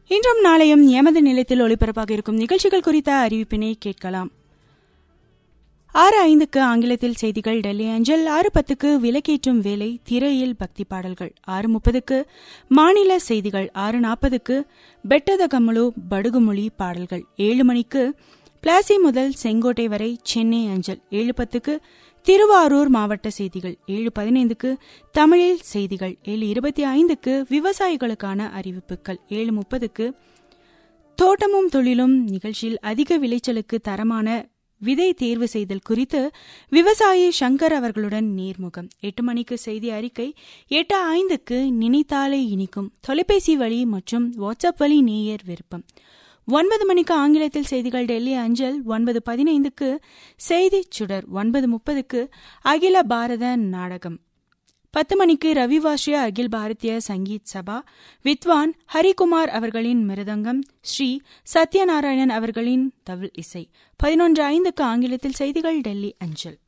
இன்றும் நாளையும் எமது நிலையத்தில் ஒளிபரப்பாக இருக்கும் நிகழ்ச்சிகள் குறித்த அறிவிப்பினை கேட்கலாம் ஆறு ஐந்துக்கு ஆங்கிலத்தில் செய்திகள் டெல்லி அஞ்சல் ஆறு பத்துக்கு விலக்கேற்றும் வேலை திரையில் பக்தி பாடல்கள் ஆறு முப்பதுக்கு மாநில செய்திகள் ஆறு நாற்பதுக்கு பெட்டத கமலு படுகுமொழி பாடல்கள் ஏழு மணிக்கு பிளாசி முதல் செங்கோட்டை வரை சென்னை அஞ்சல் ஏழு பத்துக்கு திருவாரூர் மாவட்ட செய்திகள் ஏழு பதினைந்துக்கு தமிழில் செய்திகள் ஏழு இருபத்தி ஐந்துக்கு விவசாயிகளுக்கான அறிவிப்புகள் ஏழு முப்பதுக்கு தோட்டமும் தொழிலும் நிகழ்ச்சியில் அதிக விளைச்சலுக்கு தரமான விதை தேர்வு செய்தல் குறித்து விவசாயி சங்கர் அவர்களுடன் நேர்முகம் எட்டு மணிக்கு செய்தி அறிக்கை எட்டு ஐந்துக்கு நினைத்தாலே இனிக்கும் தொலைபேசி வழி மற்றும் வாட்ஸ்அப் வழி நேயர் விருப்பம் ஒன்பது மணிக்கு ஆங்கிலத்தில் செய்திகள் டெல்லி அஞ்சல் ஒன்பது பதினைந்துக்கு செய்தி சுடர் ஒன்பது முப்பதுக்கு அகில பாரத நாடகம் பத்து மணிக்கு ரவிவாஷ்ய அகில் பாரதிய சங்கீத் சபா வித்வான் ஹரிகுமார் அவர்களின் மிருதங்கம் ஸ்ரீ சத்யநாராயணன் அவர்களின் தவில் இசை பதினொன்று ஐந்துக்கு ஆங்கிலத்தில் செய்திகள் டெல்லி அஞ்சல்